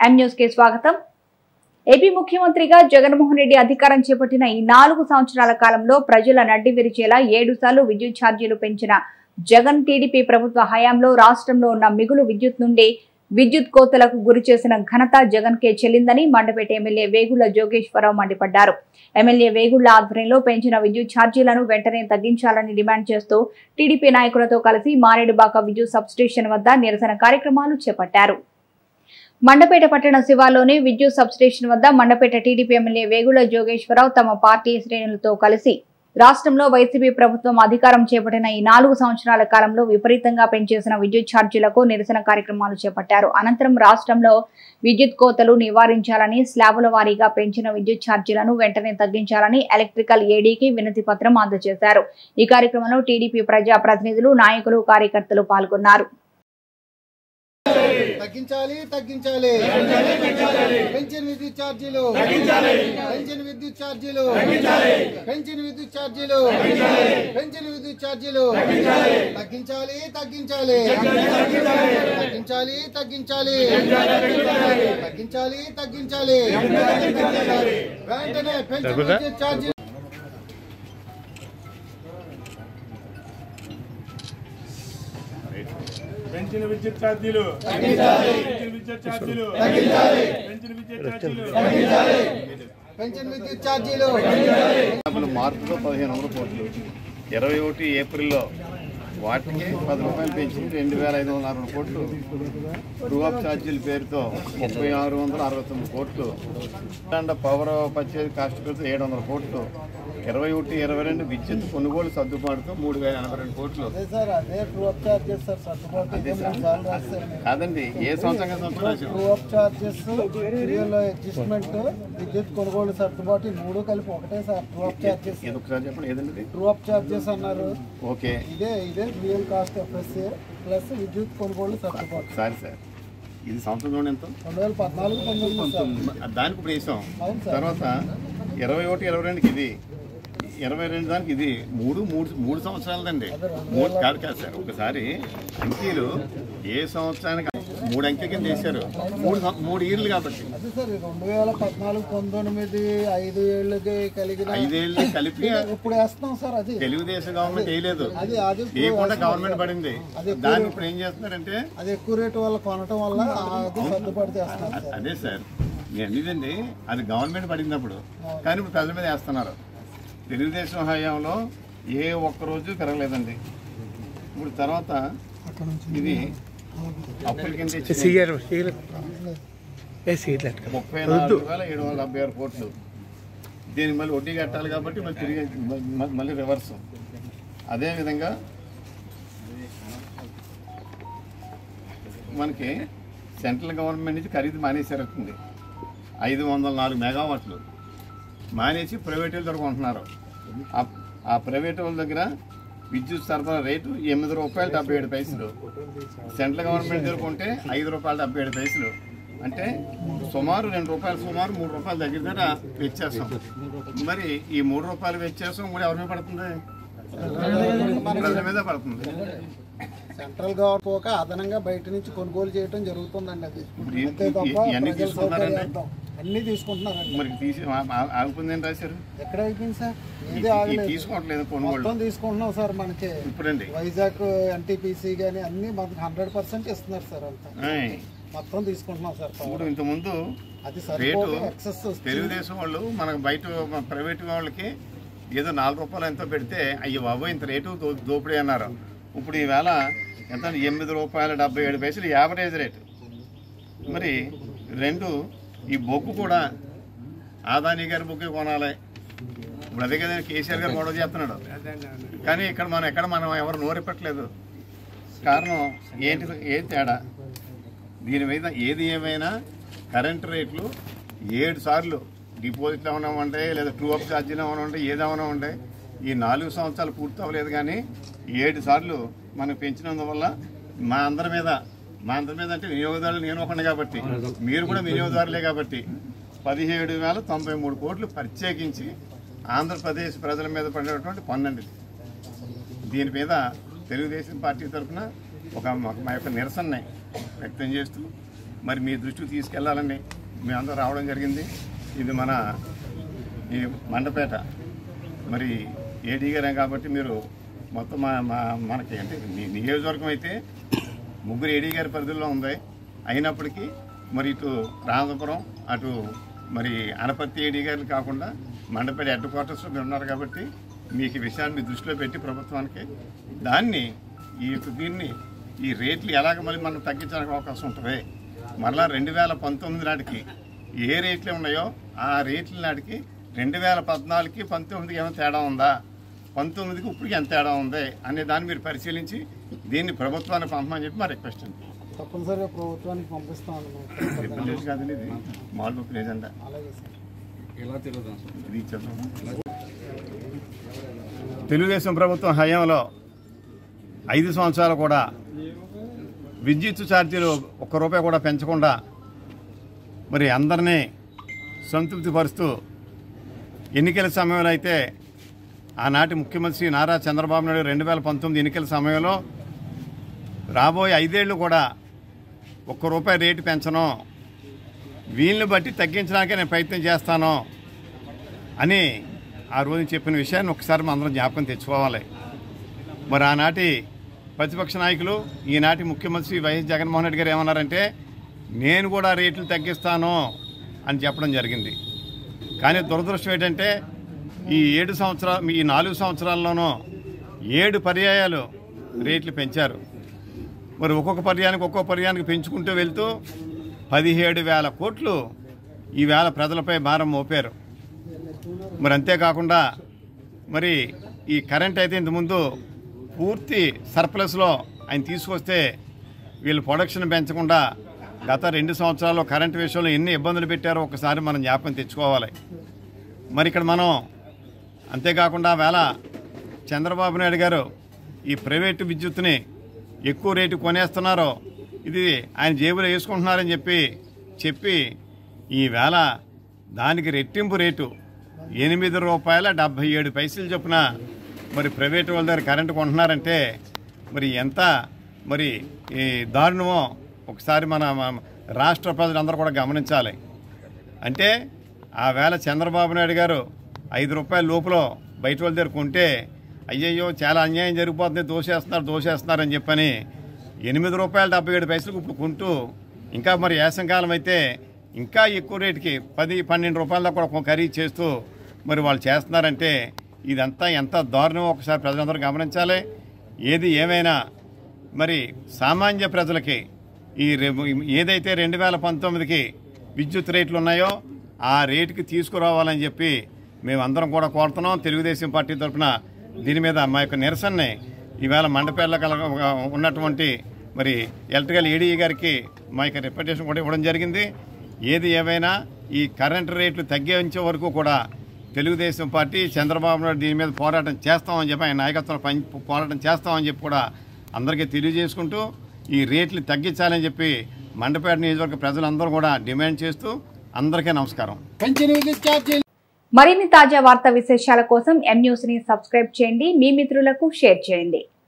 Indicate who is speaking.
Speaker 1: M news కి స్వాగతం AP ముఖ్యమంత్రిగా జగన్మోహన్ రెడ్డి అధికారం చేపట్టిన ఈ నాలుగు సంవత్సరాల కాలంలో ప్రజల నడ్డి విరిచేలా ఏడు సార్లు విద్యుత్ ఛార్జీలు పెంచిన జగన్ టీడీపీ ప్రభుత్వ హయాంలో రాష్ట్రంలో ఉన్న మిగులు విద్యుత్ నుండి విద్యుత్ కోతలకు గురి చేసిన ఘనత జగన్ కే చెల్లిందని మండపేట ఎమ్మెల్యే వేగుళ్ల జోగేశ్వరరావు మండిపడ్డారు ఎమ్మెల్యే వేగుళ్ల ఆధ్వర్యంలో పెంచిన విద్యుత్ ఛార్జీలను వెంటనే తగ్గించాలని డిమాండ్ చేస్తూ టీడీపీ నాయకులతో కలిసి మారేడుబాక విద్యుత్ సబ్స్టేషన్ వద్ద నిరసన కార్యక్రమాలు చేపట్టారు మండపేట పట్టణ శివార్లోని విద్యుత్ సబ్స్టేషన్ వద్ద మండపేట టీడీపీ ఎమ్మెల్యే వేగుల జోగేశ్వరరావు తమ పార్టీ శ్రేణులతో కలిసి రాష్ట్రంలో వైసీపీ ప్రభుత్వం అధికారం చేపట్టిన ఈ నాలుగు సంవత్సరాల కాలంలో విపరీతంగా పెంచేసిన విద్యుత్ ఛార్జీలకు నిరసన కార్యక్రమాలు చేపట్టారు అనంతరం రాష్ట్రంలో విద్యుత్ కోతలు నివారించాలని స్లాబుల వారీగా పెంచిన విద్యుత్ ఛార్జీలను వెంటనే తగ్గించాలని ఎలక్ట్రికల్ ఏడీకి వినతి పత్రం అందజేశారు ఈ కార్యక్రమంలో టీడీపీ ప్రజా ప్రతినిధులు నాయకులు కార్యకర్తలు పాల్గొన్నారు
Speaker 2: తగ్గించాలి తగ్గించాలి పెంచిన విద్యుత్ ఛార్జీలు పెంచిన విద్యుత్ ఛార్జీలు పెంచిన విద్యుత్ ఛార్జీలు పెంచిన విద్యుత్ ఛార్జీలు తగ్గించాలి తగ్గించాలి తగ్గించాలి తగ్గించాలి తగ్గించాలి తగ్గించాలి వెంటనే పెంచిన విద్యుత్ ఛార్జీలు
Speaker 3: పెంచిన విద్యుత్ ఛార్జీలు పెంచిన విద్యుత్ ఛార్జీలు పెంచిన విద్యుత్ ఛార్జీలు
Speaker 2: పెంచిన విద్యుత్ ఛార్జీలు
Speaker 4: డబ్బులు మార్పులో పదిహేను వందల కోట్లు ఇరవై ఒకటి ఏప్రిల్లో వాటికి పది రూపాయలు పెంచి రెండు వేల ఐదు వందల అరవై కోట్లు ట్రూ ఆఫ్ ఛార్జీల పేరుతో ముప్పై ఆరు వందల అరవై తొమ్మిది కోట్లు అండ్ పవర్ పర్చేజ్ కాస్ట్ పేరుతో ఏడు వందల కోట్లు ఇరవై ఒకటి ఇరవై రెండు విద్యుత్ కొనుగోలు సర్దుబాటుతో మూడు వేల ఎనభై రెండు కోట్లు
Speaker 2: అదే సార్ అదే ట్రూ అప్ చార్జెస్ సార్ సర్దుబాటు
Speaker 4: అదే
Speaker 2: ఇదే
Speaker 4: సార్.
Speaker 2: మూడు సార్లు రాశారు మీరు.
Speaker 4: కాదండి ఏ సంవత్సరం సంవత్సరం రాశారు?
Speaker 2: True up charges fuel adjustment విద్యుత్ కొనుగోలు సర్దుబాటు ఈ మూడు కలిపి ఒకటే సార్ ట్రూ అప్ చార్జెస్
Speaker 4: ఇది ఒకసారి చెప్పండి ఏదండి ఇది?
Speaker 2: ట్రూ అప్ చార్జెస్ అన్నారు
Speaker 4: ఓకే
Speaker 2: ఇదే ఇదే ఫ్యూయల్ కాస్ట్ ఎఫ్ఎస్ఏ ప్లస్ విద్యుత్ కొనుగోలు సర్దుబాటు
Speaker 4: ఒకసారి సార్ ఇది సంవత్సరం చూడండి ఎంత
Speaker 2: రెండు వేల పద్నాలుగు పంతొమ్మిది సార్
Speaker 4: దానికి ఇప్పుడు వేసాం
Speaker 2: అవును సార్.
Speaker 4: తర్వాత ఇరవై ఒకటి ఇరవై రెండుకి ఇది ఇరవై రెండు దానికి ఇది మూడు మూడు మూడు సంవత్సరాలదండి మూడు కాదు కాదు సార్ ఒకసారి అంకీలు ఏ సంవత్సరానికి మూడు అంకెల కింద వేశారు మూడు సం- మూడు ఇయర్లు కాబట్టి
Speaker 2: అదే సార్ ఈ రెండు వేల పద్నాలుగు పంతొమ్మిది ఐదు ఏళ్ళకి కలిగిన
Speaker 4: ఐదేళ్ళు కలిపి
Speaker 2: ఇప్పుడు వేస్తున్నాం సార్ అది
Speaker 4: తెలుగుదేశం గవర్నమెంట్ వేయలేదు
Speaker 2: అది అది
Speaker 4: వేయకుండా గవర్నమెంట్ పడింది
Speaker 2: అది
Speaker 4: దాన్ని ఇప్పుడు ఏం చేస్తున్నారంటే
Speaker 2: అది ఎక్కువ రేటు వల్ల కొనటం వల్ల అది సర్దుబాటు చేస్తున్నారు సార్
Speaker 4: అదే సార్ నేను అనేదండి అది గవర్నమెంట్ పడినప్పుడు కానీ ఇప్పుడు ప్రజల మీద వేస్తున్నారు తెలుగుదేశం హయాంలో ఏ ఒక్క రోజు పెరగలేదండి ఇప్పుడు తర్వాత ఇది అప్పుల కింద ఇచ్చిన ముప్పై నాలుగు వేల ఏడు వందల డెబ్బై ఆరు కోట్లు దీనికి మళ్ళీ వడ్డీ కట్టాలి కాబట్టి మళ్ళీ తిరిగి మ- మళ్ళీ రివర్స్ అదేవిధంగా మనకి సెంట్రల్ గవర్నమెంట్ నుంచి ఖరీదు మానేసారవుతుంది ఐదు వందల నాలుగు మెగావాట్లు మానేసి ప్రైవేట్ వాళ్ళ దగ్గర కొంటున్నారు ఆ- ఆ ప్రైవేట్ వాళ్ళ దగ్గర విద్యుత్ సరఫరా రేటు ఎనిమిది రూపాయలు డెబ్బై ఏడు పైసలు సెంట్రల్ గవర్నమెంట్ దగ్గర కొంటే ఐదు రూపాయలు డెబ్బై ఏడు పైసలు అంటే సుమారు రెండు రూపాయలు సుమారు మూడు రూపాయల దగ్గర దగ్గర వ్యత్యాసం మరి ఈ మూడు రూపాయల వ్యత్యాసం కూడా ఎవరి మీద పడుతుంది ప్రజల మీద పడుతుంది
Speaker 2: సెంట్రల్ గవర్నమెంట్ పోక అదనంగా బయట నుంచి కొనుగోలు చేయడం జరుగుతుందండి అది
Speaker 4: ఇప్పుడు ఈ-
Speaker 2: అంతే తప్ప
Speaker 4: ఈ- ఇవన్నీ
Speaker 2: ప్రజల
Speaker 4: తీసుకున్నారండి?
Speaker 2: సౌకర్యార్థం అన్ని తీసుకుంటున్నారండి
Speaker 4: మరి తీసి ఆ- ఆ- ఆగిపోయిందని రాశారు
Speaker 2: ఎక్కడ అయిపోయింది సార్
Speaker 4: ఈ-
Speaker 2: ఏది
Speaker 4: ఈ
Speaker 2: ఆగలేదు
Speaker 4: తీసుకోవట్లేదు కొనుగోళ్ళు
Speaker 2: మొత్తం తీసుకుంటున్నాం సార్ మనకి
Speaker 4: ఇప్పుడండి
Speaker 2: వైజాగ్ ఎన్టీపీసీ కానీ అన్ని మనకి హండ్రెడ్ పర్సెంట్ ఇస్తున్నారు సార్ అంతా
Speaker 4: ఆయ్.
Speaker 2: మొత్తం తీసుకుంటున్నాం సార్
Speaker 4: ఇప్పుడు ఇంతకుముందు
Speaker 2: అది
Speaker 4: రేటు
Speaker 2: సరిపోతే ఎక్సెస్
Speaker 4: తెలుగుదేశం వాళ్ళు మనకు బయట మన ప్రైవేట్ వాళ్ళకి ఏదో నాలుగు రూపాయలు ఎంతో పెడితే అయ్యో బాబు ఇంత రేటు దో- దోపిడీ అన్నారు ఇప్పుడు ఈవేళ ఎంత ఎనిమిది రూపాయల డెబ్బై ఏడు పైసలు యావరేజ్ రేటు మరి రెండు ఈ బొగ్గు కూడా ఆదాని గారి బొగ్గు కొనాలి ఇప్పుడు అదే కదా కేసీఆర్ గారు గొడవ చేస్తున్నాడు కానీ ఇక్కడ మనం ఎక్కడ మనం ఎవరు నోరెప్పట్లేదు కారణం ఏంటి ఏ తేడా దీని మీద ఏది ఏమైనా కరెంట్ రేట్లు ఏడు సార్లు డిపాజిట్లు ఏమైనా ఉంటాయి లేదా ట్రూ అప్ ఛార్జీలు ఏమైనా ఉంటాయి ఏదేమైనా ఉంటాయి ఈ నాలుగు సంవత్సరాలు పూర్తి అవ్వలేదు కానీ ఏడు సార్లు మనం పెంచినందువల్ల మా అందరి మీద మా అందరి మీద అంటే వినియోగదారులు నేను ఒకటి కాబట్టి మీరు కూడా వినియోగదారులే కాబట్టి పదిహేడు వేల తొంభై మూడు కోట్లు ప్రత్యేకించి ఆంధ్రప్రదేశ్ ప్రజల మీద పడినటువంటి పన్నండి ఇది. దీని మీద తెలుగుదేశం పార్టీ తరఫున ఒక మా- మా యొక్క నిరసనని వ్యక్తం చేస్తూ మరి మీ దృష్టికి తీసుకెళ్లాలని మేమందరం రావడం జరిగింది ఇది మన ఈ మండపేట మరి ఏడీ గారే కాబట్టి మీరు మొత్తం మా మా- మనకి అంటే మీ నియోజకవర్గం అయితే ముగ్గురు ఏడీ గారి పరిధిలో ఉంది అయినప్పటికీ మరి ఇటు రామపురం అటు మరి అనపత్తి ఏడీ గారు కాకుండా మండపేట హెడ్ క్వార్టర్స్లో మీరు ఉన్నారు కాబట్టి మీకు ఈ విషయాన్ని మీ దృష్టిలో పెట్టి ప్రభుత్వానికి దాన్ని ఈ దీన్ని ఈ రేట్లు ఎలాగ మళ్ళీ మనం తగ్గించడానికి అవకాశం ఉంటుంది మరలా రెండు వేల పంతొమ్మిది నాటికి ఏ రేట్లు ఉన్నాయో ఆ రేట్ల నాటికి రెండు వేల పద్నాలుగుకి పంతొమ్మిదికి ఏమైనా తేడా ఉందా పంతొమ్మిదికి ఇప్పటికి ఎంత తేడా ఉంది అనే దాన్ని మీరు పరిశీలించి దీన్ని ప్రభుత్వానికి పంపమని చెప్పి మా రిక్వెస్ట్ అండి
Speaker 2: తప్పనిసరిగా ప్రభుత్వానికి పంపిస్తాను
Speaker 4: రిప్రజెంట్ కాదండి ఇది మాల్ ప్రెజెంట్
Speaker 2: అలాగే సార్
Speaker 4: ఇది ఇచ్చేద్దాం. తెలుగుదేశం ప్రభుత్వం హయాంలో ఐదు సంవత్సరాలు కూడా విద్యుత్ ఛార్జీలు ఒక్క రూపాయి కూడా పెంచకుండా మరి అందరినీ సంతృప్తిపరుస్తూ ఎన్నికల సమయంలో అయితే ఆనాటి ముఖ్యమంత్రి నారా చంద్రబాబు నాయుడు రెండు వేల పంతొమ్మిది ఎన్నికల సమయంలో రాబోయే ఐదేళ్లు కూడా ఒక్క రూపాయి రేటు పెంచను వీళ్ళని బట్టి తగ్గించడానికే నేను ప్రయత్నం చేస్తాను అని ఆ రోజు చెప్పిన విషయాన్ని ఒకసారి మనం జ్ఞాపకం తెచ్చుకోవాలి మరి ఆనాటి ప్రతిపక్ష నాయకులు ఈనాటి ముఖ్యమంత్రి వైఎస్ జగన్మోహన్ రెడ్డి గారు ఏమన్నారంటే నేను కూడా రేట్లు తగ్గిస్తాను అని చెప్పడం జరిగింది కానీ దురదృష్టం ఏంటంటే ఈ ఏడు సంవత్సరాలు ఈ నాలుగు సంవత్సరాల్లోనూ ఏడు పర్యాయాలు రేట్లు పెంచారు మరి ఒక్కొక్క పర్యానికి ఒక్కొక్క పర్యానికి పెంచుకుంటూ వెళ్తూ పదిహేడు వేల కోట్లు ఈవేళ ప్రజలపై భారం మోపారు మరి అంతేకాకుండా మరి ఈ కరెంట్ అయితే ఇంతకుముందు పూర్తి సర్ప్లస్లో ఆయన తీసుకొస్తే వీళ్ళు ప్రొడక్షన్ పెంచకుండా గత రెండు సంవత్సరాల్లో కరెంట్ విషయంలో ఎన్ని ఇబ్బందులు పెట్టారో ఒకసారి మనం జ్ఞాపకం తెచ్చుకోవాలి మరి ఇక్కడ మనం అంతేకాకుండా వేళ చంద్రబాబు నాయుడు గారు ఈ ప్రైవేటు విద్యుత్తుని ఎక్కువ రేటు కొనేస్తున్నారో ఇది ఆయన జేబులో వేసుకుంటున్నారని చెప్పి చెప్పి ఈ వేళ దానికి రెట్టింపు రేటు ఎనిమిది రూపాయల డెబ్భై ఏడు పైసలు చొప్పున మరి ప్రైవేట్ వాళ్ళ దగ్గర కరెంటు కొంటున్నారంటే మరి ఎంత మరి ఈ దారుణమో ఒకసారి మన మన రాష్ట్ర ప్రజలందరూ కూడా గమనించాలి అంటే ఆ వేళ చంద్రబాబు నాయుడు గారు ఐదు రూపాయల లోపల బయట వాళ్ళ దగ్గర కొంటే అయ్యయ్యో చాలా అన్యాయం జరిగిపోతుంది దోషేస్తున్నారు దోషేస్తున్నారు అని చెప్పని ఎనిమిది రూపాయల డెబ్బై ఏడు పైసలకు ఇప్పుడు కొంటూ ఇంకా మరి వేసంకాలం అయితే ఇంకా ఎక్కువ రేటుకి పది పన్నెండు రూపాయల దాకా కూడా ఖరీదు చేస్తూ మరి వాళ్ళు చేస్తున్నారంటే ఇదంతా ఎంత దారుణమో ఒకసారి ప్రజలందరూ గమనించాలి ఏది ఏమైనా మరి సామాన్య ప్రజలకి ఈ రె- ఏదైతే రెండు వేల పంతొమ్మిదికి విద్యుత్ రేట్లు ఉన్నాయో ఆ రేటుకి తీసుకురావాలని చెప్పి మేమందరం కూడా కోరుతున్నాం తెలుగుదేశం పార్టీ తరఫున దీని మీద మా యొక్క నిరసనని ఈవేళ మండపేళ్ళ కల ఉన్నటువంటి మరి ఎలక్ట్రికల్ ఏడీ గారికి మా యొక్క రిప్రజెంటేషన్ కూడా ఇవ్వడం జరిగింది ఏది ఏమైనా ఈ కరెంటు రేట్లు తగ్గించే వరకు కూడా తెలుగుదేశం పార్టీ చంద్రబాబు నాయుడు దీని మీద పోరాటం చేస్తామని చెప్పి ఆయన నాయకత్వం పని పోరాటం చేస్తామని చెప్పి కూడా అందరికీ తెలియజేసుకుంటూ ఈ రేట్లు తగ్గించాలని చెప్పి మండపేట నియోజకవర్గ ప్రజలందరూ కూడా డిమాండ్ చేస్తూ అందరికీ నమస్కారం
Speaker 2: పెంచిన విద్యుత్ ఛార్జీలు
Speaker 1: మరిన్ని తాజా వార్తా విశేషాల కోసం ఎం న్యూస్ ని సబ్స్క్రైబ్ చేయండి మీ మిత్రులకు షేర్ చేయండి